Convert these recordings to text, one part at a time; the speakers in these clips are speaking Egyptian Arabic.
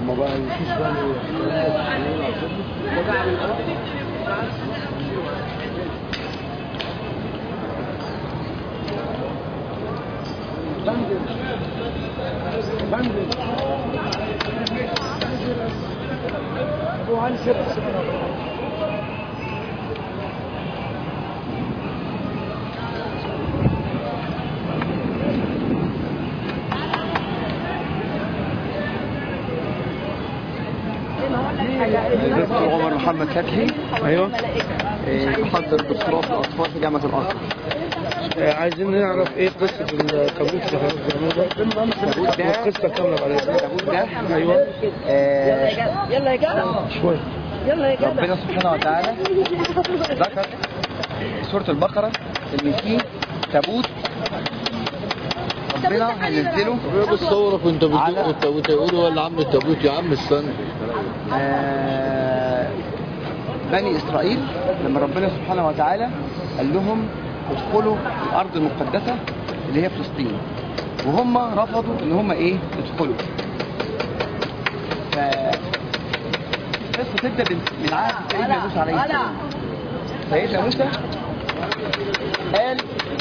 ما بقى مفيش بقى دكتور عمر محمد فتحي ايوه آه، محضر دكتوراه في الاطفال في جامعه الازهر آه، عايزين نعرف ايه قصه التابوت اللي حضرتك بتعمله ده التابوت ده والقصه كامله على التابوت ده ايوه آه، شويه ربنا سبحانه وتعالى ذكر في سوره البقره ان في تابوت ربنا هينزله بتصورك وانت بتدق على- التابوت يقولوا ولا عم التابوت يا عم استنى آه، بني اسرائيل لما ربنا سبحانه وتعالى قال لهم ادخلوا الارض المقدسه اللي هي فلسطين وهم رفضوا ان هم ايه يدخلوا ف القصه تبدا من من عهد سيدنا موسى عليه السلام سيدنا موسى قال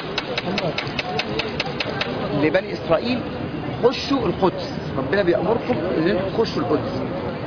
لبني اسرائيل خشوا القدس ربنا بيامركم ان انتم تخشوا القدس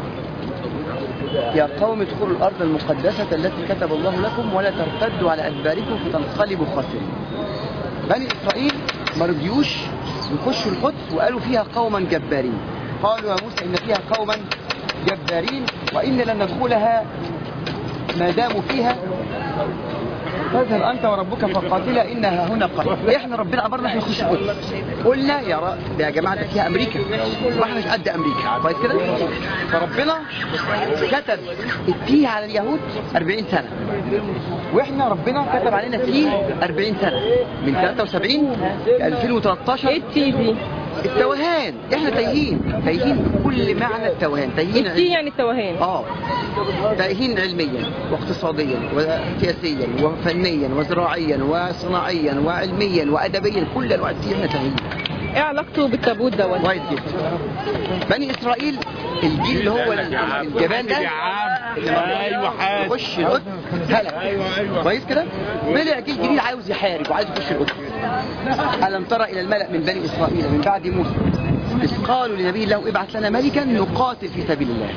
يا قوم ادخلوا الارض المقدسه التي كتب الله لكم ولا ترتدوا على ادباركم فتنقلبوا خاسرين. بني اسرائيل ما رضيوش يخشوا القدس وقالوا فيها قوما جبارين. قالوا يا موسى ان فيها قوما جبارين وان لن ندخلها ما داموا فيها فاذهب انت وربك فقاتلا انها هنا قائمه احنا ربنا امرنا احنا نخش القدس قلنا يا ر... يا جماعه ده فيها امريكا واحنا مش قد امريكا كويس كده فربنا كتب التيه على اليهود 40 سنه واحنا ربنا كتب علينا تيه 40 سنه من 73 ل 2013 ايه التي دي؟ التوهان احنا تايهين تايهين بكل معنى التوهان تايهين التي يعني التوهان اه تايهين علميا واقتصاديا وسياسيا وفنيا وزراعيا وصناعيا وعلميا وادبيا كل انواع التيه احنا تايهين ايه علاقته بالتابوت دوت؟ كويس جدا بني اسرائيل الجيل اللي هو الجبان ده اللي ما يخش القدس هلك كويس كده طلع جيل جديد عاوز يحارب وعايز يخش القدس الم ترى الى الملا من بني اسرائيل من بعد موسى اذ قالوا لنبي الله ابعث لنا ملكا نقاتل في سبيل الله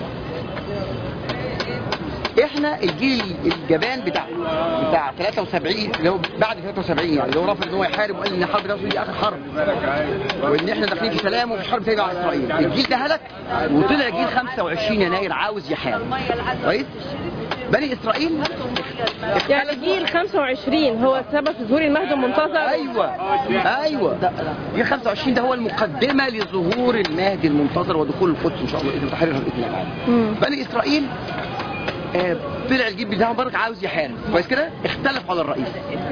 احنا الجيل الجبان بتاع بتاع 73 اللي هو بعد 73 يعني اللي هو رافض ان هو يحارب وقال ان الحرب ده دي اخر حرب وان احنا داخلين في سلام ومفيش حرب تاني على اسرائيل الجيل ده هلك وطلع جيل 25 يناير عاوز يحارب كويس بني اسرائيل يعني جيل 25 هو سبب ظهور المهدي المنتظر ايوه ايوه جيل 25 ده هو المقدمه لظهور المهدي المنتظر ودخول القدس ان شاء الله اذا تحررها باذن الله مم. بني اسرائيل آه، طلع الجيل بتاعهم برضك عاوز يحارب كويس كده اختلف على الرئيس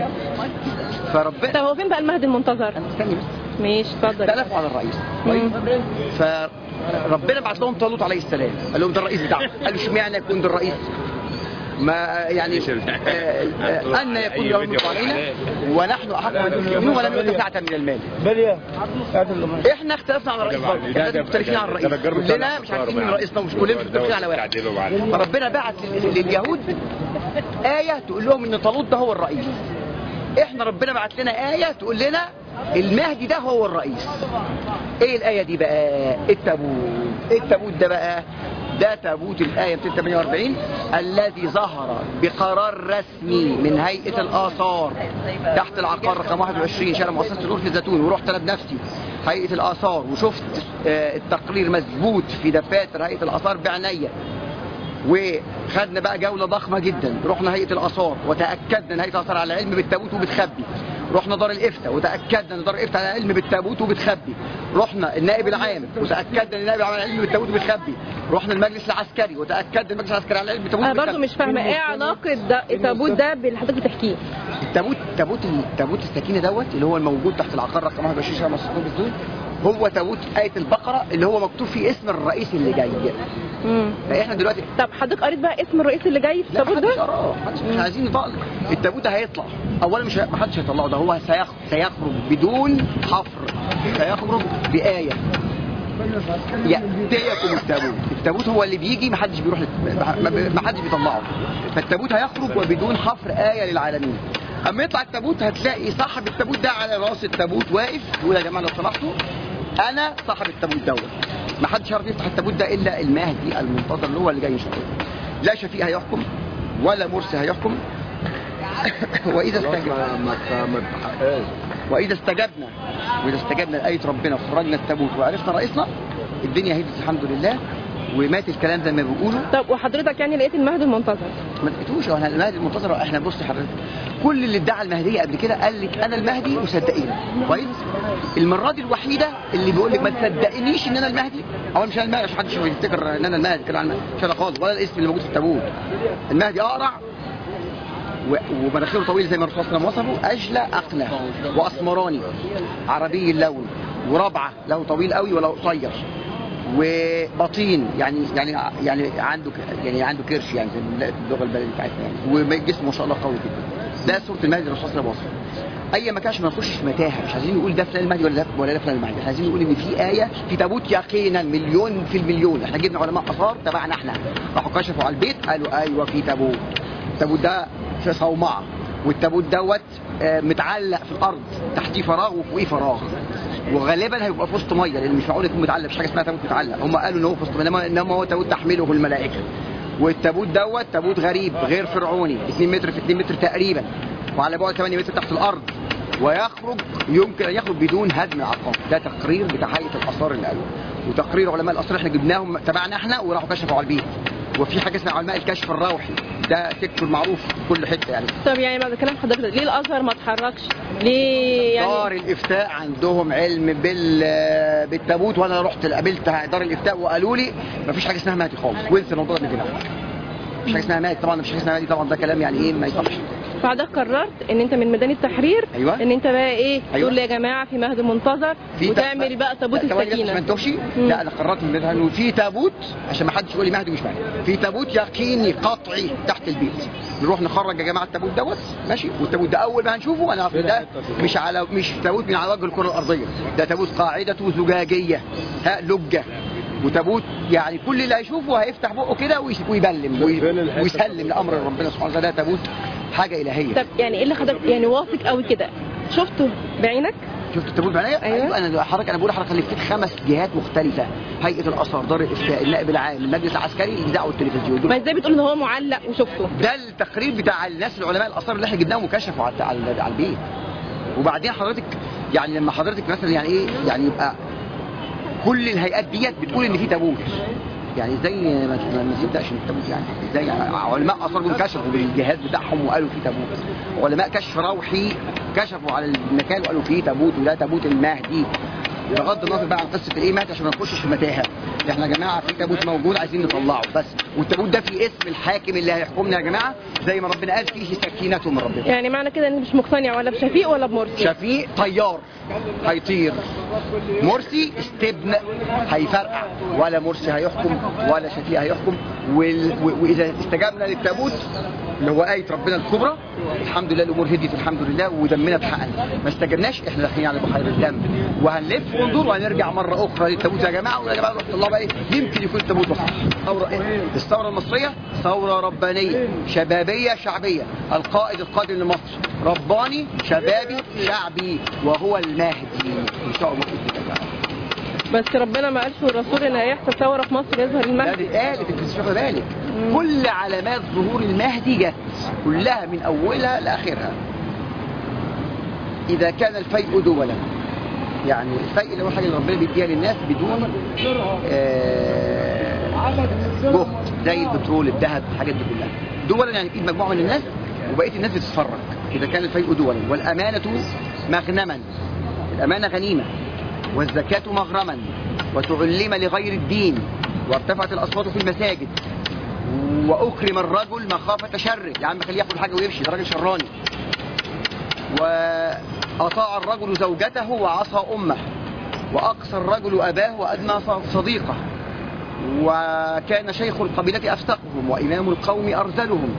فربنا طب هو فين بقى المهدي المنتظر؟ استني بس ماشي اتفضل اختلفوا على الرئيس مم. فربنا بعت لهم طالوت عليه السلام قال لهم ده الرئيس بتاعهم قالوا اشمعنى يكون ده الرئيس ما يعني آه، آه، ان يكون له الملك علينا ونحن احق من ولم يؤت ساعه من المال باليا اعدل لما احنا اختلفنا على الرئيس برضه احنا لازم مختلفين على الرئيس كلنا مش عارفين مين رئيسنا ومش كلنا مش متفقين على واحد فربنا بعت لل- لليهود آية تقول لهم إن طالوت ده هو الرئيس. إحنا ربنا بعت لنا آية تقول لنا المهدي ده هو الرئيس. إيه الآية دي بقى؟ التابوت. إيه التابوت ده بقى؟ ده تابوت الآية 248 الذي ظهر بقرار رسمي من هيئة الآثار تحت العقار رقم 21 شارع مؤسسة النور في الزيتون ورحت أنا بنفسي هيئة الآثار وشفت آه، التقرير مثبوت في دفاتر هيئة الآثار بعناية وخدنا بقى جوله ضخمه جدا رحنا هيئه الاثار وتاكدنا ان هيئه الاثار على علم بالتابوت وبتخبي رحنا دار الافتاء وتاكدنا ان دار الافتاء على علم بالتابوت وبتخبي رحنا النائب العام وتاكدنا ان النائب العام على علم بالتابوت وبتخبي رحنا المجلس العسكري وتاكدنا المجلس العسكري على علم بالتابوت انا برضو وبتخبي. مش فاهمه ايه علاقه ده التابوت ده باللي حضرتك بتحكيه التابوت تابوت تابوت السكينه دوت اللي هو الموجود تحت العقار رقم 21 شارع مصر بالزون هو تابوت آية البقرة اللي هو مكتوب فيه اسم الرئيس اللي جاي مم. فاحنا دلوقتي طب حضرتك قريت بقى اسم الرئيس اللي جاي في لا التابوت محدش ده قراه محدش مش عايزين نطلق التابوت ده هيطلع اولا مش ما حدش هيطلعه ده هو سيخ... سيخرج بدون حفر سيخرج بآية يأتيكم التابوت التابوت هو اللي بيجي محدش بيروح لل- ما- محدش بيطلعه فالتابوت هيخرج وبدون حفر آية للعالمين اما يطلع التابوت هتلاقي صاحب التابوت ده على راس التابوت واقف يقول يا جماعه لو سمحتوا انا صاحب التابوت دوت ما حدش يعرف يفتح التابوت ده الا المهدي المنتظر اللي هو اللي جاي ان شاء الله لا شفيع هيحكم ولا مرسي هيحكم واذا استجاب ما ما ما تحققش واذا استجبنا واذا استجبنا لايه ربنا وخرجنا التابوت وعرفنا رئيسنا الدنيا هدت الحمد لله ومات الكلام زي ما بيقولوا طب وحضرتك يعني لقيت المهدي المنتظر ما لقيتوش هو انا المهدي المنتظر احنا بص حضرتك كل اللي ادعى المهديه قبل كده قال لك انا المهدي وصدقيني كويس المره دي الوحيده اللي بيقول لك ما تصدقنيش ان انا المهدي او مش انا المهدي عشان محدش يفتكر ان انا المهدي كده عن- مش انا خالص ولا الاسم اللي موجود في التابوت المهدي اقرع و- ومناخيره طويل زي ما الرسول صلى الله عليه وسلم وصفه اجلى اقنع واسمراني عربي اللون وربعه له طويل قوي ولا قصير وبطين يعني يعني يعني عنده ك- يعني عنده كرش يعني زي اللغه البلديه بتاعتنا يعني وجسمه ما شاء الله قوي جدا ده صوره المهدي الرسول صلى الله عليه وسلم اي مكان عشان ما نخشش في متاهه مش عايزين نقول ده فلان المهدي ولا ده ولا ده فلان المهدي احنا عايزين نقول ان في ايه في تابوت يقينا مليون في المليون احنا جبنا علماء اثار تبعنا احنا راحوا كشفوا على البيت قالوا ايوه في تابوت التابوت ده في صومعه والتابوت دوت آه، متعلق في الارض تحتيه فراغ وفوقيه فراغ وغالبا هيبقى في وسط ميه لان مش معقول يكون متعلق مش حاجه اسمها تابوت متعلق هم قالوا ان هو في وسط ميه انما انما هو تابوت تحمله الملائكه والتابوت دوت تابوت غريب غير فرعوني 2 متر في 2 متر تقريبا وعلى بعد 8 متر تحت الارض ويخرج يمكن ان يخرج بدون هدم عقاب ده تقرير بتاع هيئه الاثار اللي قالوه وتقرير علماء الاثار احنا جبناهم تبعنا احنا وراحوا كشفوا على البيت وفي حاجه اسمها علماء الكشف الروحي ده سيكتور معروف في كل حته يعني طب يعني بعد كلام حضرتك ليه الازهر ما اتحركش ليه دار يعني الافتاء عندهم علم بال بالتابوت وانا رحت قابلت دار الافتاء وقالوا لي مفيش حاجه اسمها مهدي خالص وانسى الموضوع ده من دماغك مفيش حاجه اسمها مهدي طبعا مفيش حاجه اسمها مهدي طبعا ده كلام يعني ايه ما يصحش فحضرتك قررت ان انت من ميدان التحرير أيوة. ان انت بقى ايه أيوة. تقول يا جماعه في مهدي منتظر في وتعمل بقى تابوت لا، ثواني بس عشان ما السكينه انتوهش مم. لا انا قررت من انه في تابوت عشان ما حدش يقول لي مهدي مش مهدي في تابوت يقيني قطعي تحت البيت نروح نخرج يا جماعه التابوت دوت ماشي والتابوت ده اول ما هنشوفه انا عارف إن ده مش على مش تابوت من على وجه الكره الارضيه ده تابوت قاعدته زجاجيه ها لجه وتابوت يعني كل اللي هيشوفه هيفتح بقه كده ويس- ويبلم وي- ويسلم لامر ربنا سبحانه وتعالى ده تابوت حاجه الهيه طب يعني ايه اللي حضرتك يعني واثق قوي كده شفته بعينك شفت التابوت بعينيا أيوة. انا حضرتك انا بقول لحضرتك لفيت خمس جهات مختلفه هيئه الاثار دار الافتاء النائب العام المجلس العسكري الاذاعه والتلفزيون دول ما ازاي بتقول ان هو معلق وشفته ده التقرير بتاع الناس العلماء الاثار اللي احنا جبناهم وكشفوا على على على البيت وبعدين حضرتك يعني لما حضرتك مثلا يعني ايه يعني يبقى كل الهيئات ديت بتقول ان في تابوت يعني ازاي ما ما ما نصدقش ان التابوت يعني ازاي يعني علماء اثار دول كشفوا بالجهاز بتاعهم وقالوا في تابوت علماء كشف روحي كشفوا على المكان وقالوا فيه تابوت وده تابوت المهدي بغض النظر بقى عن قصه الايه مهدي عشان ما نخشش في متاهه احنا يا جماعه في تابوت موجود عايزين نطلعه بس والتابوت ده في اسم الحاكم اللي هيحكمنا يا جماعه زي ما ربنا قال فيه سكينه من ربنا يعني معنى كده ان مش مقتنع ولا بشفيق ولا بمرسي شفيق طيار هيطير مرسي استبن هيفرقع ولا مرسي هيحكم ولا شفيق هيحكم وال... و... واذا استجبنا للتابوت اللي هو آية ربنا الكبرى الحمد لله الأمور هديت الحمد لله ودمنا اتحقن ما استجبناش احنا داخلين على بحير الدم وهنلف وندور وهنرجع مرة أخرى للتابوت يا جماعة ويا جماعة رحمة الله بقى إيه يمكن يكون التابوت ده صح ثورة إيه؟ الثورة المصرية ثورة ربانية شبابية شعبية القائد القادم لمصر رباني شبابي شعبي وهو المهدي إن شاء الله بإذن الله تعالى. بس ربنا ما قالش الرسول ان هيحصل ثوره في مصر يظهر ده المهدي اتقالت انت مش واخد بالك مم. كل علامات ظهور المهدي جت كلها من اولها لاخرها اذا كان الفيء دولا يعني الفيء اللي هو حاجه اللي ربنا بيديها للناس بدون آه، جهد زي البترول الذهب الحاجات دي كلها دولا يعني في مجموعه من الناس وبقيه الناس بتتفرج اذا كان الفيء دولا والامانه مغنما الامانه غنيمه والزكاه مغرما وتعلم لغير الدين وارتفعت الاصوات في المساجد واكرم الرجل مخافه شره يا عم خليه ياخد حاجه ويمشي ده راجل شراني واطاع الرجل زوجته وعصى امه واقصى الرجل اباه وادنى صديقه وكان شيخ القبيله افسقهم وامام القوم ارذلهم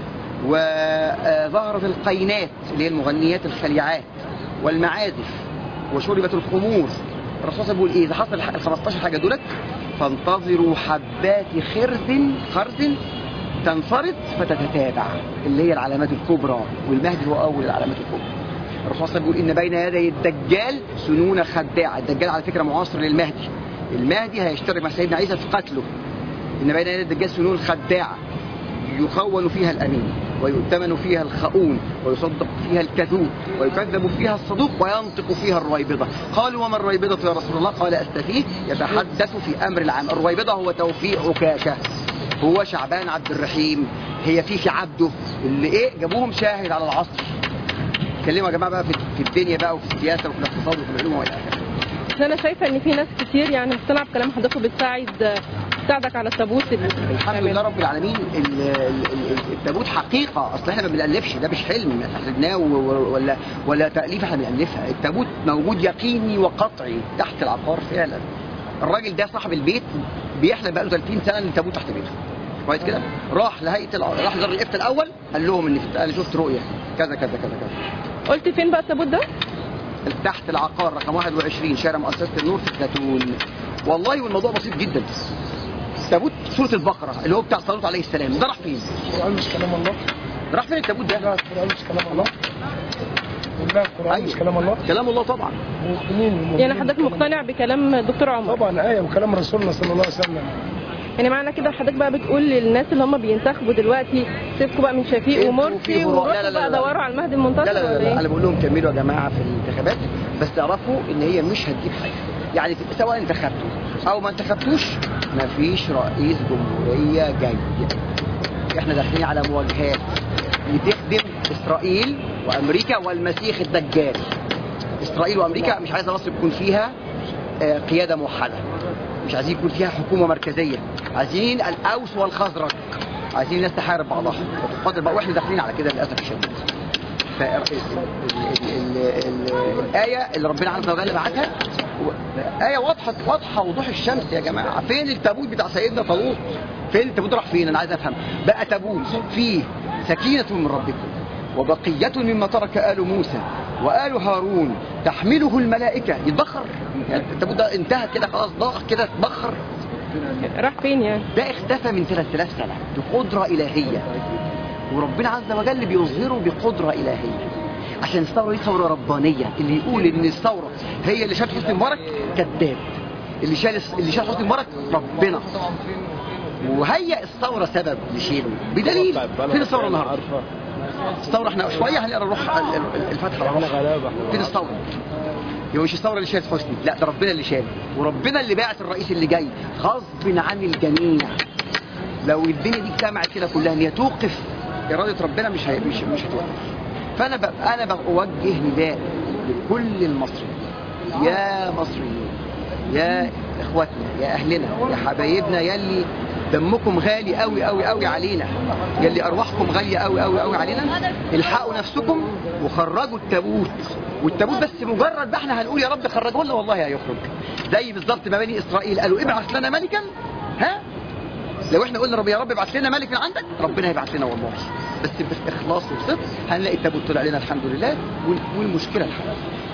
وظهرت القينات اللي هي المغنيات الخليعات والمعازف وشربت الخمور الرسول صلى الله عليه وسلم بيقول ايه اذا حصل ال 15 حاجه دولت فانتظروا حبات خرز خرز تنفرط فتتتابع اللي هي العلامات الكبرى والمهدي هو اول العلامات الكبرى الرسول صلى الله عليه وسلم بيقول ان بين يدي الدجال سنون خداعه الدجال على فكره معاصر للمهدي المهدي هيشترك مع سيدنا عيسى في قتله ان بين يدي الدجال سنون خداعه يخون فيها الامين ويؤتمن فيها الخؤون ويصدق فيها الكذوب ويكذب فيها الصدوق وينطق فيها الرويبضه قالوا وما الرويبضه يا رسول الله قال استفيه يتحدث في امر العام الرويبضه هو توفيق عكاشه هو شعبان عبد الرحيم هي فيفي عبده اللي ايه جابوهم شاهد على العصر اتكلموا يا جماعه بقى في في الدنيا بقى وفي السياسه وفي الاقتصاد وفي العلوم والى اخره بس انا شايفه ان في ناس كتير يعني مقتنعه بكلام حضرتك وبتساعد بتساعدك على التابوت اللي الحمد لله رب العالمين ال- ال- ال- التابوت حقيقه اصل احنا ما بنالفش ده مش حلم احنا حلمناه و- و- ولا ولا تاليف احنا بنالفها التابوت موجود يقيني وقطعي تحت العقار فعلا الراجل ده صاحب البيت بيحلم بقاله 30 سنه ان التابوت تحت بيته كويس كده راح لهيئه الع... راح زار الافتاء الاول قال لهم ان في- انا شفت رؤيه كذا كذا كذا كذا قلت فين بقى التابوت ده؟ تحت العقار رقم 21 شارع مؤسسه النور في الزيتون والله والموضوع بسيط جدا تابوت سوره البقره اللي هو بتاع صلوات عليه السلام ده راح فين؟ القرآن مش كلام الله راح فين التابوت ده؟ لا القرآن مش كلام الله لا القرآن مش أيوة. كلام الله كلام الله طبعا مؤمنين يعني حضرتك مقتنع بكلام دكتور عمر طبعا آية وكلام رسولنا صلى الله عليه وسلم يعني معنى كده حضرتك بقى بتقول للناس اللي هم بينتخبوا دلوقتي سيبكوا بقى من شفيق انتوا ومرسي في هراء. لا، وروحوا لا، لا، بقى لا. دوروا على المهدي لا المنتصر لا لا, ولا لا. ايه؟ انا بقول لهم كملوا يا جماعه في الانتخابات بس تعرفوا ان هي مش هتجيب حاجه يعني في- سواء انتخبتوا او ما انتخبتوش مفيش رئيس جمهوريه جاي احنا داخلين على مواجهات بتخدم اسرائيل وامريكا والمسيح الدجال اسرائيل وامريكا مش عايزه مصر يكون فيها آه، قياده موحده مش عايزين يكون فيها حكومه مركزيه عايزين الاوس والخزرج عايزين الناس تحارب بعضها وتقاتل بقى واحنا داخلين على كده للاسف الشديد ف- ال- ال- ال- ال- الآية اللي ربنا عز وجل بعتها و- آية واضحة واضحة وضوح الشمس يا جماعة فين التابوت بتاع سيدنا طالوت فين التابوت راح فين أنا عايز أفهم بقى تابوت فيه سكينة من ربكم وبقية مما ترك آل موسى وآل هارون تحمله الملائكة يتبخر يعني التابوت ده انتهى كده خلاص ضاع كده اتبخر راح فين يعني؟ ده اختفى من 3000 سنة بقدرة إلهية وربنا عز وجل بيظهره بقدرة إلهية عشان الثورة دي ثورة ربانية اللي يقول إن الثورة هي اللي شالت حسني مبارك كذاب اللي شال اللي شال حسني مبارك ربنا وهي الثورة سبب لشيله بدليل فين الثورة النهارده؟ الثورة احنا شوية هنقرا نروح ال- ال- الفتحة على الروح. فين الثورة؟ يبقى مش الثورة اللي شالت حسني لا ده ربنا اللي شاله وربنا اللي باعت الرئيس اللي جاي غصب عن الجميع لو الدنيا دي اجتمعت كده كلها ان هي توقف اراده ربنا مش هي مش مش هتوقف فانا ب... انا بوجه نداء لكل المصريين يا مصريين يا اخواتنا يا اهلنا يا حبايبنا يلي دمكم غالي قوي قوي قوي علينا يلي ارواحكم غاليه قوي قوي قوي علينا الحقوا نفسكم وخرجوا التابوت والتابوت بس مجرد ما احنا هنقول يا رب خرجوا لنا والله هيخرج زي بالظبط ما بني اسرائيل قالوا ابعث لنا ملكا ها لو احنا قلنا رب يا رب ابعت لنا ملك من عندك ربنا هيبعت لنا والله بس باخلاص وصدق هنلاقي التابوت طلع لنا الحمد لله وال- والمشكله الحمد